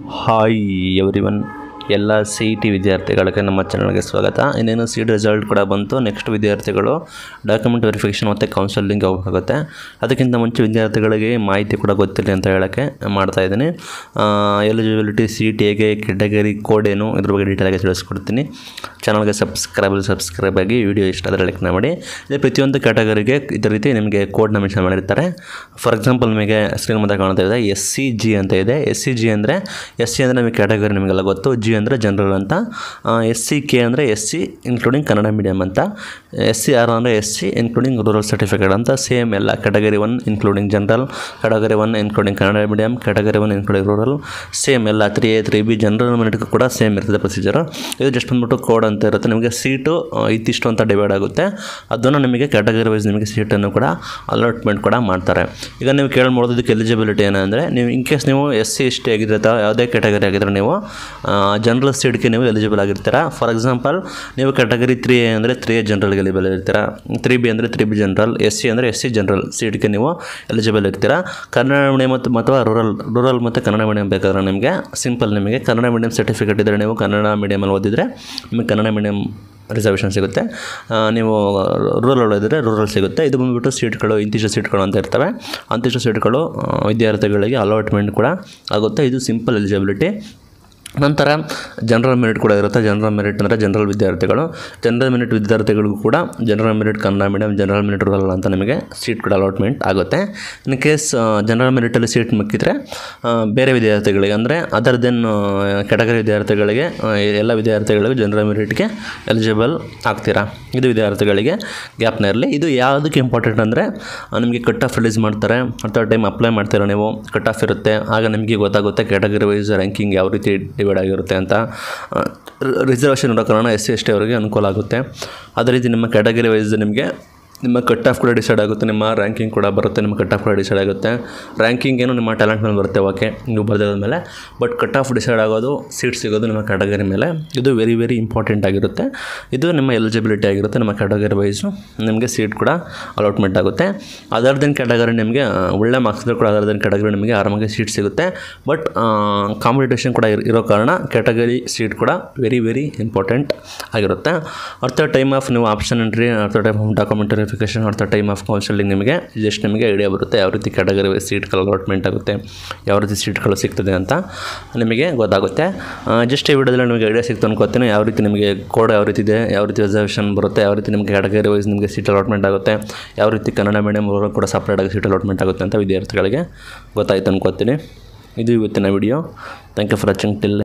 hi everyone ಎಲ್ಲ C E T ವಿದ್ಯಾರ್ಥಿಗಳಿಗೆ ನಮ್ಮ ಚಾನಲ್ಗೆ ಸ್ವಾಗತ ಇನ್ನೇನು ಸಿ ಟಿ ರಿಸಲ್ಟ್ ಕೂಡ ಬಂತು ನೆಕ್ಸ್ಟ್ ವಿದ್ಯಾರ್ಥಿಗಳು ಡಾಕ್ಯುಮೆಂಟ್ ವೆರಿಫಿಕೇಷನ್ ಮತ್ತು ಕೌನ್ಸಲಿಂಗ್ ಹೋಗಬೇಕಾಗುತ್ತೆ ಅದಕ್ಕಿಂತ ಮುಂಚೆ ವಿದ್ಯಾರ್ಥಿಗಳಿಗೆ ಮಾಹಿತಿ ಕೂಡ ಗೊತ್ತಿರಲಿ ಅಂತ ಹೇಳೋಕ್ಕೆ ಮಾಡ್ತಾ ಇದ್ದೀನಿ ಎಲಿಜಿಬಿಲಿಟಿ ಸಿ ಟಿ ಹೇಗೆ ಕೆಟಗರಿ ಕೋಡ್ ಏನು ಇದ್ರ ಬಗ್ಗೆ ಡೀಟೇಲಾಗಿ ತಿಳಿಸ್ಕೊಡ್ತೀನಿ ಚಾನಲ್ಗೆ ಸಬ್ಸ್ಕ್ರೈಬ್ ಸಬ್ಸ್ಕ್ರೈಬ್ ಆಗಿ ವಿಡಿಯೋ ಇಷ್ಟ ಆದರೆ ಲೈಕ್ ಮಾಡಿ ಇದು ಪ್ರತಿಯೊಂದು ಕ್ಯಾಟಗರಿಗೆ ಇದೇ ರೀತಿ ನಿಮಗೆ ಕೋಡ್ನ ಮೆನ್ಷನ್ ಮಾಡಿರ್ತಾರೆ ಫಾರ್ ಎಕ್ಸಾಂಪಲ್ ನಿಮಗೆ ಸ್ಕ್ರೀನ್ ಮುಂದೆ ಕಾಣ್ತಾ ಇದೆ ಎಸ್ ಸಿ ಜಿ ಅಂತ ಇದೆ ಎಸ್ ಸಿ ಜಿ ಅಂದರೆ ಎಸ್ ಸಿ ಅಂದರೆ ನಿಮಗೆ ಕ್ಯಾಟಗರಿ ನಿಮಗೆಲ್ಲ ಗೊತ್ತು ಜಿ ಅಂದರೆ ಜನರಲ್ ಅಂತ ಎಸ್ ಸಿ ಕೆ ಅಂದರೆ S C including Kannada medium ಅಂತ ಎಸ್ ಸಿ ಆರ್ ಅಂದರೆ S C including rural certificate ಅಂತ ಸೇಮ್ ಎಲ್ಲ category one including general category one including Kannada medium category one including rural same ಎಲ್ಲ three A three B general ಮಿನಿಟ್ಗೂ ಕೂಡ same ಇರ್ತದೆ procedure ಇದು just ಬಂದ್ಬಿಟ್ಟು ಕೋಡ್ ಅಂತ ಇರುತ್ತೆ ನಿಮಗೆ ಸೀಟು ಇತ್ತಿಷ್ಟು ಅಂತ ಡಿವೈಡ್ ಆಗುತ್ತೆ ಅದನ್ನು ನಿಮಗೆ ಕ್ಯಾಟಗರಿ ವೈಸ್ ನಿಮಗೆ ಸೀಟನ್ನು ಕೂಡ ಅಲಾಟ್ಮೆಂಟ್ ಕೂಡ ಮಾಡ್ತಾರೆ ಈಗ ನೀವು ಕೇಳ್ಬೋದು ಇದಕ್ಕೆ ಎಲಿಜಿಬಿಲಿಟಿ ಏನಂದರೆ ನೀವು ಇನ್ ಕೇಸ್ ನೀವು ಎಸ್ ಸಿ ಎಸ್ ಟಿ ಆಗಿದ್ರೆ ಅಥವಾ ಯಾವುದೇ ಕ್ಯಾಟಗರಿ ಆಗಿದ್ರೆ ನೀವು ಜನರಲ್ ಸೀಟ್ಗೆ ನೀವು ಎಲಿಜಿಬಲ್ ಆಗಿರ್ತೀರಾ ಫಾರ್ ಎಕ್ಸಾಂಪಲ್ ನೀವು ಕ್ಯಾಟಗರಿ ತ್ರೀ ಎ ಅಂದರೆ ತ್ರೀ ಎ ಜನರಲ್ಗೆ ಎಲಿಜಿಬಲ್ ಇರ್ತೀರಾ ತ್ರೀ ಬಿ ಅಂದರೆ three B general S C ಅಂದರೆ ಎಸ್ ಸಿ ಜನರಲ್ ಸೀಟ್ಗೆ ನೀವು ಎಲಿಜಿಬಲ್ ಇರ್ತೀರಾ ಕನ್ನಡ ಮೀಡಿಯಮ್ ಮತ್ತು ಅಥವಾ ರೂರಲ್ ರೂರಲ್ ಮತ್ತು ಕನ್ನಡ ಮೀಡಿಯಮ್ ಬೇಕಾದ್ರೆ ನಿಮಗೆ ಸಿಂಪಲ್ ನಿಮಗೆ ಕನ್ನಡ ಮೀಡಿಯಮ್ ಸರ್ಟಿಫಿಕೇಟ್ ಇದ್ದರೆ ನೀವು ಕನ್ನಡ ಮೀಡಿಯಮಲ್ಲಿ ಓದಿದರೆ ನಿಮಗೆ ಕನ್ನಡ ಮೀಡಿಯಮ್ ರಿಸರ್ವೇಷನ್ ಸಿಗುತ್ತೆ ಆ, ನೀವು ರೂರಲ್ ಇದ್ದರೆ ರೂರಲ್ ಸಿಗುತ್ತೆ ಇದು ಬಂದುಬಿಟ್ಟು ಸೀಟ್ಗಳು ಇಂತಿಷ್ಟು ಸೀಟ್ಗಳು ಅಂತ ಇರ್ತವೆ ಅಂತಿಷ್ಟು ಸೀಟ್ಗಳು ಆ, ವಿದ್ಯಾರ್ಥಿಗಳಿಗೆ ಅಲಾಟ್ಮೆಂಟ್ ಕೂಡ ಆಗುತ್ತೆ ಇದು ಸಿಂಪಲ್ ಎಲಿಜಿಬಿಲಿಟಿ ನಂತರ ಜನರಲ್ ಮೆರಿಟ್ ಕೂಡ ಇರುತ್ತೆ ಜನರಲ್ ಮೆರಿಟ್ ಅಂದರೆ ಜನರಲ್ ವಿದ್ಯಾರ್ಥಿಗಳು ಜನರಲ್ ಮೆರಿಟ್ ವಿದ್ಯಾರ್ಥಿಗಳಿಗೂ ಕೂಡ general merit Kannada medium general merit rural ಅಂತ ನಿಮಗೆ ಸೀಟ್ ಕೂಡ ಅಲಾಟ್ಮೆಂಟ್ ಆಗುತ್ತೆ ಇನ್ ಕೇಸ್ ಜನರಲ್ ಮೆರಿಟಲ್ಲಿ ಸೀಟ್ ಮುಕ್ಕಿದ್ರೆ ಆ, ಬೇರೆ ವಿದ್ಯಾರ್ಥಿಗಳಿಗೆ ಅಂದರೆ ಅದರ್ ದೆನ್ ಕ್ಯಾಟಗರಿ ವಿದ್ಯಾರ್ಥಿಗಳಿಗೆ ಆ, ಎಲ್ಲ ವಿದ್ಯಾರ್ಥಿಗಳಿಗೂ ಜನರಲ್ ಮೆರಿಟ್ಗೆ ಎಲಿಜಿಬಲ್ ಆಗ್ತೀರಾ ಇದು ವಿದ್ಯಾರ್ಥಿಗಳಿಗೆ ಗ್ಯಾಪ್ನ ಇರಲಿ ಇದು ಯಾವುದಕ್ಕೆ ಇಂಪಾರ್ಟೆಂಟ್ ಅಂದರೆ ನಿಮಗೆ ಕಟ್ ಆಫ್ ರಿಲೀಸ್ ಮಾಡ್ತಾರೆ ಅಥವಾ ಟೈಮ್ ಅಪ್ಲೈ ಮಾಡ್ತೀರಾ ನೀವು ಕಟ್ ಆಫ್ ಇರುತ್ತೆ ಆಗ ನಿಮಗೆ ಗೊತ್ತಾಗುತ್ತೆ ಕ್ಯಾಟಗರಿ ವೈಸ್ ರ್ಯಾಂಕಿಂಗ್ ಯಾವ ರೀತಿ ಡಿವೈಡ್ ಆಗಿರುತ್ತೆ ಅಂತ ರಿಸರ್ವೇಷನ್ ಇರೋ ಕಾರಣ ಎಸ್ ಸಿ ಎಸ್ ಟಿ ಅವರಿಗೆ ಅನುಕೂಲ ಆಗುತ್ತೆ ಅದೇ ರೀತಿ ನಿಮ್ಮ ಕ್ಯಾಟಗರಿ ವೈಸ್ ನಿಮಗೆ ನಿಮ್ಮ ಕಟ್ ಆಫ್ ಕೂಡ ಡಿಸೈಡ್ ಆಗುತ್ತೆ ನಿಮ್ಮ ರ್ಯಾಂಕಿಂಗ್ ಕೂಡ ಬರುತ್ತೆ ನಿಮ್ಮ ಕಟ್ ಆಫ್ ಕೂಡ ಡಿಸೈಡ್ ಆಗುತ್ತೆ ರ್ಯಾಂಕಿಂಗ್ ಏನು ನಿಮ್ಮ ಟ್ಯಾಲೆಂಟ್ ಮೇಲೆ ಬರುತ್ತೆ ಓಕೆ ನೀವು ಬರ್ದಿರೋದ ಮೇಲೆ ಬಟ್ ಕಟ್ ಆಫ್ ಡಿಸೈಡ್ ಆಗೋದು ಸೀಟ್ ಸಿಗೋದು ನಿಮ್ಮ ಕ್ಯಾಟಗರಿ ಮೇಲೆ ಇದು ವೆರಿ ವೆರಿ ಇಂಪಾರ್ಟೆಂಟ್ ಆಗಿರುತ್ತೆ ಇದು ನಿಮ್ಮ ಎಲಿಜಿಬಿಲಿಟಿ ಆಗಿರುತ್ತೆ ನಿಮ್ಮ ಕ್ಯಾಟಗರಿ ವೈಸು ನಿಮಗೆ ಸೀಟ್ ಕೂಡ ಅಲಾಟ್ಮೆಂಟ್ ಆಗುತ್ತೆ ಅದರ್ ದೆನ್ ಕ್ಯಾಟಗರಿ ನಿಮಗೆ ಆ, ಒಳ್ಳೆ ಮಾರ್ಕ್ಸ್ ಇದ್ದರೆ ಕೂಡ ಅದರ್ ದೆನ್ ಕ್ಯಾಟಗರಿ ನಿಮಗೆ ಆರಾಮಾಗಿ ಸೀಟ್ ಸಿಗುತ್ತೆ ಬಟ್ ಕಾಂಪಿಟೇಷನ್ ಕೂಡ ಇರ್- ಇರೋ ಕಾರಣ ಕ್ಯಾಟಗರಿ ಸೀಟ್ ಕೂಡ ವೆರಿ ವೆರಿ ಇಂಪಾರ್ಟೆಂಟ್ ಆಗಿರುತ್ತೆ ಅರ್ಥ ಟೈಮ್ ಆಫ್ ನೀವು option entry at the time of document verification at the time of counselling ನಿಮಗೆ ಜಸ್ಟ್ ನಿಮಗೆ ಐಡಿಯಾ ಬರುತ್ತೆ ಯಾವ ರೀತಿ ಕ್ಯಾಟಗರಿ ಸೀಟ್ಗಳು ಅಲಾಟ್ಮೆಂಟ್ ಆಗುತ್ತೆ ಯಾವ ರೀತಿ ಸೀಟ್ಗಳು ಸಿಗ್ತದೆ ಅಂತ ನಿಮಗೆ ಗೊತ್ತಾಗುತ್ತೆ ಜಸ್ಟ್ ಈ ವಿಡಿಯೋದಲ್ಲಿ ನಿಮಗೆ ಐಡಿಯಾ ಸಿಕ್ತು ಅನ್ಕೋತೀನಿ ಯಾವ ರೀತಿ ನಿಮಗೆ ಕೋಡ್ ಯಾವ ರೀತಿ ಇದೆ ಯಾವ ರೀತಿ ರಿಸರ್ವೇಷನ್ ಬರುತ್ತೆ ಯಾವ ರೀತಿ ನಿಮಗೆ ಕ್ಯಾಟಗರಿ ವೈಸ್ ನಿಮಗೆ ಸೀಟ್ ಅಲಾಟ್ಮೆಂಟ್ ಆಗುತ್ತೆ ಯಾವ ರೀತಿ ಕನ್ನಡ ಮೀಡಿಯಮ್ ಅವರು ಕೂಡ ಸಪ್ರೇಟಾಗಿ ಸೀಟ್ ಅಲಾಟ್ಮೆಂಟ್ ಆಗುತ್ತೆ ಅಂತ ವಿದ್ಯಾರ್ಥಿಗಳಿಗೆ ಗೊತ್ತಾಯ್ತು ಅನ್ಕೋತೀನಿ ಇದು ಇವತ್ತಿನ video thank you for watching till